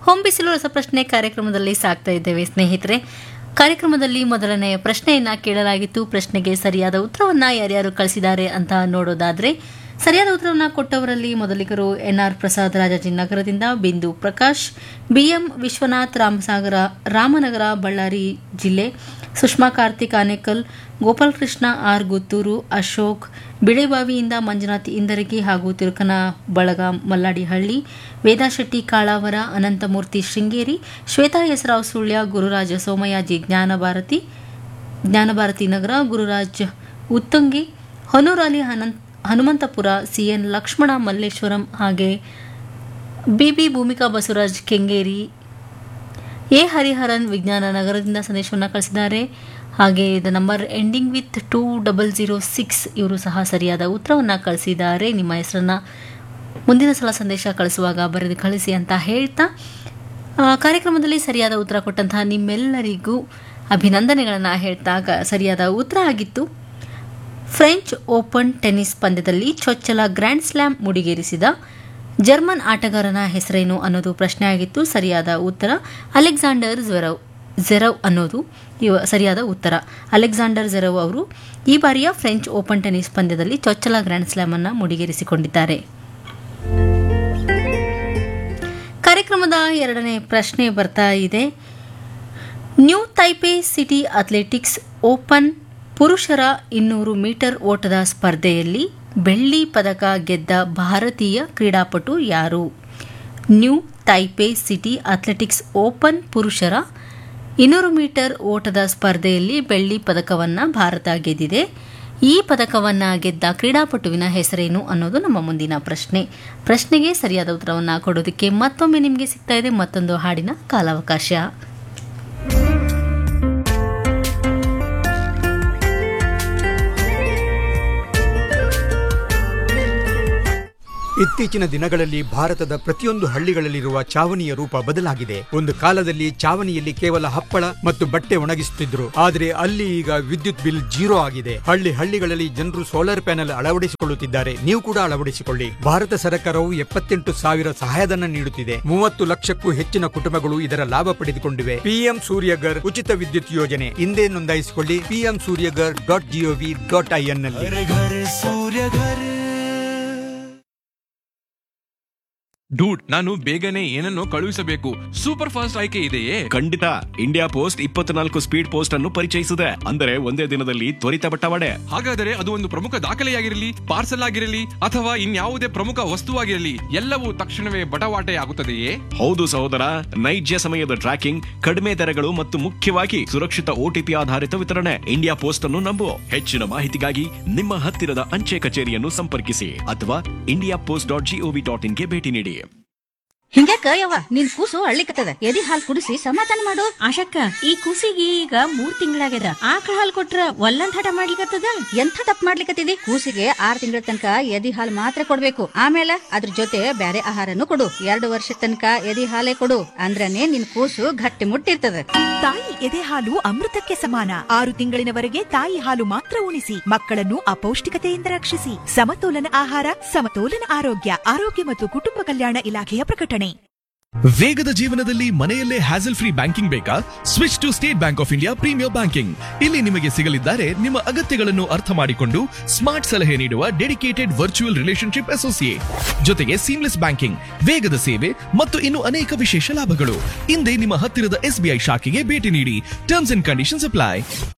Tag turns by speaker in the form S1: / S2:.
S1: ಹೊಂಬಿಸಿಲು ರಸಪ್ರಶ್ನೆ ಕಾರ್ಯಕ್ರಮದಲ್ಲಿ ಸಾಕ್ತಾ ಇದ್ದೇವೆ ಸ್ನೇಹಿತರೆ ಕಾರ್ಯಕ್ರಮದಲ್ಲಿ ಮೊದಲನೆಯ ಪ್ರಶ್ನೆಯನ್ನ ಕೇಳಲಾಗಿತ್ತು ಪ್ರಶ್ನೆಗೆ ಸರಿಯಾದ ಉತ್ತರವನ್ನ ಯಾರ್ಯಾರು ಕಳಿಸಿದ್ದಾರೆ ಅಂತ ನೋಡೋದಾದ್ರೆ ಸರಿಯಾದ ಉತ್ತರವನ್ನ ಕೊಟ್ಟವರಲ್ಲಿ ಮೊದಲಿಗರು ಎನ್ಆರ್ ಪ್ರಸಾದ್ ರಾಜಾಜಿನಗರದಿಂದ ಬಿಂದು ಪ್ರಕಾಶ್ ಬಿಎಂ ವಿಶ್ವನಾಥ್ ರಾಮಸಾಗರ ರಾಮನಗರ ಬಳ್ಳಾರಿ ಜಿಲ್ಲೆ ಸುಷ್ಮಾ ಕಾರ್ತಿಕ್ ಆನೇಕಲ್ ಗೋಪಾಲಕೃಷ್ಣ ಆರ್ ಗುತ್ತೂರು ಅಶೋಕ್ ಬಿಳೆಬಾವಿಯಿಂದ ಮಂಜುನಾಥ್ ಇಂದರಗಿ ಹಾಗೂ ತಿರುಕನ ಬಳಗ ಮಲ್ಲಾಡಿಹಳ್ಳಿ ವೇದಾ ಶೆಟ್ಟಿ ಕಾಳಾವರ ಅನಂತಮೂರ್ತಿ ಶೃಂಗೇರಿ ಶ್ವೇತಾ ಹೆಸರಾವ್ ಸುಳ್ಯ ಗುರುರಾಜ ಸೋಮಯಾಜಿ ಜ್ಞಾನಭಾರತಿ ಜ್ಞಾನಭಾರತಿ ನಗರ ಗುರುರಾಜ್ ಉತ್ತಂಗಿ ಹೊನೂರಲ್ಲಿ ಹನಂತ್ ಹನುಮಂತಪುರ ಸಿಎನ್ ಲಕ್ಷ್ಮಣ ಮಲ್ಲೇಶ್ವರಂ ಹಾಗೆ ಬಿಬಿ ಭೂಮಿಕಾ ಬಸವರಾಜ್ ಕೆಂಗೇರಿ ಎ ಹರಿಹರನ್ ವಿಜ್ಞಾನ ನಗರದಿಂದ ಸಂದೇಶವನ್ನು ಕಳಿಸಿದ್ದಾರೆ ಹಾಗೆ the number ending with two double zero six ಇವರು ಸಹ ಸರಿಯಾದ ಉತ್ತರವನ್ನು ಕಳಿಸಿದ್ದಾರೆ ನಿಮ್ಮ ಹೆಸರನ್ನು ಮುಂದಿನ ಸಲ ಸಂದೇಶ ಕಳಿಸುವಾಗ ಬರೆದು ಕಳಿಸಿ ಅಂತ ಹೇಳ್ತಾ ಆ, ಕಾರ್ಯಕ್ರಮದಲ್ಲಿ ಸರಿಯಾದ ಉತ್ತರ ಕೊಟ್ಟಂತಹ ನಿಮ್ಮೆಲ್ಲರಿಗೂ ಅಭಿನಂದನೆಗಳನ್ನು ಹೇಳ್ತಾ ಗ- ಸರಿಯಾದ ಉತ್ತರ ಆಗಿತ್ತು ಫ್ರೆಂಚ್ ಓಪನ್ ಟೆನ್ನಿಸ್ ಪಂದ್ಯದಲ್ಲಿ ಚೊಚ್ಚಲ ಗ್ರ್ಯಾಂಡ್ ಸ್ಲಾಮ್ ಮುಡಿಗೇರಿಸಿದ ಜರ್ಮನ್ ಆಟಗಾರನ ಹೆಸರೇನು ಅನ್ನೋದು ಪ್ರಶ್ನೆ ಆಗಿತ್ತು ಸರಿಯಾದ ಉತ್ತರ ಅಲೆಕ್ಸಾಂಡರ್ ಜ್ವೆರವ್ ಜೆರವ್ ಅನ್ನೋದು ಇವ ಸರಿಯಾದ ಉತ್ತರ ಅಲೆಕ್ಸಾಂಡರ್ ಜೆರವ್ ಅವರು ಈ ಬಾರಿಯ ಫ್ರೆಂಚ್ ಓಪನ್ ಟೆನ್ನಿಸ್ ಪಂದ್ಯದಲ್ಲಿ ಚೊಚ್ಚಲ ಗ್ರ್ಯಾಂಡ್ ಸ್ಲಾಮ್ ಅನ್ನು ಮುಡಿಗೇರಿಸಿಕೊಂಡಿದ್ದಾರೆ ಕಾರ್ಯಕ್ರಮದ ಎರಡನೇ ಪ್ರಶ್ನೆ ಬರ್ತಾ ಇದೆ new Taipei city athletics open ಪುರುಷರ ಇನ್ನೂರು ಮೀಟರ್ ಓಟದ ಸ್ಪರ್ಧೆಯಲ್ಲಿ ಬೆಳ್ಳಿ ಪದಕ ಗೆದ್ದ ಭಾರತೀಯ ಕ್ರೀಡಾಪಟು ಯಾರು new Taipei city athletics open ಪುರುಷರ ಇನ್ನೂರು ಮೀಟರ್ ಓಟದ ಸ್ಪರ್ಧೆಯಲ್ಲಿ ಬೆಳ್ಳಿ ಪದಕವನ್ನು ಭಾರತ ಗೆದ್ದಿದೆ ಈ ಪದಕವನ್ನು ಗೆದ್ದ ಕ್ರೀಡಾಪಟುವಿನ ಹೆಸರೇನು ಅನ್ನೋದು ನಮ್ಮ ಮುಂದಿನ ಪ್ರಶ್ನೆ ಪ್ರಶ್ನೆಗೆ ಸರಿಯಾದ ಉತ್ತರವನ್ನು ಕೊಡೋದಕ್ಕೆ ಮತ್ತೊಮ್ಮೆ ನಿಮಗೆ ಸಿಗ್ತಾ ಇದೆ ಮತ್ತೊಂದು ಹಾಡಿನ ಕಾಲಾವಕಾಶ
S2: ಇತ್ತೀಚಿನ ದಿನಗಳಲ್ಲಿ ಭಾರತದ ಪ್ರತಿಯೊಂದು ಹಳ್ಳಿಗಳಲ್ಲಿರುವ ಚಾವಣಿಯ ರೂಪ ಬದಲಾಗಿದೆ ಒಂದು ಕಾಲದಲ್ಲಿ ಚಾವಣಿಯಲ್ಲಿ ಕೇವಲ ಹಪ್ಪಳ ಮತ್ತು ಬಟ್ಟೆ ಒಣಗಿಸುತ್ತಿದ್ರು ಆದರೆ ಅಲ್ಲಿ ಈಗ ವಿದ್ಯುತ್ ಬಿಲ್ ಜೀರೋ ಆಗಿದೆ ಹಳ್ಳಿ ಹಳ್ಳಿಗಳಲ್ಲಿ ಜನರು ಸೋಲಾರ್ ಪ್ಯಾನೆಲ್ ಅಳವಡಿಸಿಕೊಳ್ಳುತ್ತಿದ್ದಾರೆ ನೀವು ಕೂಡ ಅಳವಡಿಸಿಕೊಳ್ಳಿ ಭಾರತ ಸರ್ಕಾರವು ಎಪ್ಪತ್ತೆಂಟು ಸಾವಿರ ಸಹಾಯಧನ ನೀಡುತ್ತಿದೆ ಮೂವತ್ತು ಲಕ್ಷಕ್ಕೂ ಹೆಚ್ಚಿನ ಕುಟುಂಬಗಳು ಇದರ ಲಾಭ ಪಡೆದುಕೊಂಡಿವೆ ಪಿಎಂ ಸೂರ್ಯಗರ್ ಉಚಿತ ವಿದ್ಯುತ್ ಯೋಜನೆ ಹಿಂದೆ ನೋಂದಾಯಿಸಿಕೊಳ್ಳಿ PM Suryaghar dot gov dot in ನಲ್ಲಿ
S3: घर घर सूर्य घर
S4: ಡೂಡ್ ನಾನು ಬೇಗನೆ ಏನನ್ನೋ ಕಳುಹಿಸಬೇಕು ಸೂಪರ್ ಫಾಸ್ಟ್ ಆಯ್ಕೆ ಇದೆಯೇ
S5: ಖಂಡಿತ ಇಂಡಿಯಾ ಪೋಸ್ಟ್ ಇಪ್ಪತ್ನಾಲ್ಕು ಸ್ಪೀಡ್ ಪೋಸ್ಟ್ ಅನ್ನು ಪರಿಚಯಿಸಿದೆ ಅಂದರೆ ಒಂದೇ ದಿನದಲ್ಲಿ ತ್ವರಿತ ಬಟ್ಟವಾಡೆ
S4: ಹಾಗಾದರೆ ಅದು ಒಂದು ಪ್ರಮುಖ ದಾಖಲೆಯಾಗಿರಲಿ ಪಾರ್ಸಲ್ ಆಗಿರಲಿ ಅಥವಾ ಇನ್ಯಾವುದೇ ಪ್ರಮುಖ ವಸ್ತುವಾಗಿರಲಿ ಎಲ್ಲವೂ ತಕ್ಷಣವೇ ಬಟವಾಟೆ ಆಗುತ್ತದೆಯೇ
S5: ಹೌದು ಸಹೋದರ ನೈಜ ಸಮಯದ ಟ್ರ್ಯಾಕಿಂಗ್ ಕಡಿಮೆ ದರಗಳು ಮತ್ತು ಮುಖ್ಯವಾಗಿ ಸುರಕ್ಷಿತ ಓಟಿಪಿ ಆಧಾರಿತ ವಿತರಣೆ ಇಂಡಿಯಾ ಪೋಸ್ಟ್ ಅನ್ನು ನಂಬು ಹೆಚ್ಚಿನ ಮಾಹಿತಿಗಾಗಿ ನಿಮ್ಮ ಹತ್ತಿರದ ಅಂಚೆ ಕಚೇರಿಯನ್ನು ಸಂಪರ್ಕಿಸಿ ಅಥವಾ India post dot gov dot ಇನ್ಗೆ ಭೇಟಿ ನೀಡಿ
S6: ಹಿಂಗ್ಯಾಕ ಯವ್ವ ನಿನ್ ಕೂಸು ಅಳ್ಳಿಕತ್ತದ ಎದಿ ಹಾಲ್ ಕುಡಿಸಿ ಸಮಾಧಾನ ಮಾಡು
S7: ಆಶಕ್ಕ ಈ ಕೂಸಿಗೆ ಈಗ ಮೂರ್ ತಿಂಗಳಾಗ್ಯದ ಆಕಳ ಹಾಲ್ ಕೊಟ್ರ ಒಲ್ಲಂದ್ ಹಠ ಮಾಡ್ಲಿಕತ್ತದ
S6: ಎಂಥ ತಪ್ಪು ಮಾಡ್ಲಿಕತ್ತಿದಿ ಕೂಸಿಗೆ ಆರ್ ತಿಂಗಳ ತನಕ ಎದಿ ಹಾಲ್ ಮಾತ್ರ ಕೊಡ್ಬೇಕು ಆಮೇಲೆ ಅದ್ರ ಜೊತೆ ಬ್ಯಾರೆ ಆಹಾರನು ಕೊಡು ಎರಡು ವರ್ಷ ತನಕ ಎದಿ ಹಾಲೇ ಕೊಡು ಅಂದ್ರನೇ ನಿನ್ ಕೂಸು ಗಟ್ಟಿ ಮುಟ್ಟಿರ್ತದ
S8: ತಾಯಿ ಎದೆ ಹಾಲು ಅಮೃತಕ್ಕೆ ಸಮಾನ ಆರು ತಿಂಗಳಿನವರೆಗೆ ತಾಯಿ ಹಾಲು ಮಾತ್ರ ಉಣಿಸಿ ಮಕ್ಕಳನ್ನು ಅಪೌಷ್ಟಿಕತೆಯಿಂದ ರಕ್ಷಿಸಿ ಸಮತೋಲನ ಆಹಾರ ಸಮತೋಲನ ಆರೋಗ್ಯ ಆರೋಗ್ಯ ಮತ್ತು ಕುಟುಂಬ ಕಲ್ಯಾಣ ಇಲಾಖೆಯ ಪ್ರಕಟಣೆ
S9: ವೇಗದ ಜೀವನದಲ್ಲಿ ಮನೆಯಲ್ಲೇ ಹ್ಯಾಸಲ್ ಫ್ರೀ ಬ್ಯಾಂಕಿಂಗ್ ಬೇಕಾ switch to State Bank of India premier banking ಇಲ್ಲಿ ನಿಮಗೆ ಸಿಗಲಿದ್ದಾರೆ ನಿಮ್ಮ ಅಗತ್ಯಗಳನ್ನು ಅರ್ಥ ಮಾಡಿಕೊಂಡು ಸ್ಮಾರ್ಟ್ ಸಲಹೆ ನೀಡುವ ಡೆಡಿಕೇಟೆಡ್ ವರ್ಚುವಲ್ ರಿಲೇಶನ್ಶಿಪ್ ಅಸೋಸಿಯೇಟ್ ಜೊತೆಗೆ ಸೀಮ್ಲೆಸ್ ಬ್ಯಾಂಕಿಂಗ್ ವೇಗದ ಸೇವೆ ಮತ್ತು ಇನ್ನು ಅನೇಕ ವಿಶೇಷ ಲಾಭಗಳು ಹಿಂದೆ ನಿಮ್ಮ ಹತ್ತಿರದ ಎಸ್ಬಿಐ ಶಾಖೆಗೆ ಭೇಟಿ ನೀಡಿ ಟರ್ಮ್ಸ್ ಅಂಡ್ ಕಂಡೀಷನ್ಸ್ ಅಪ್ಲೈ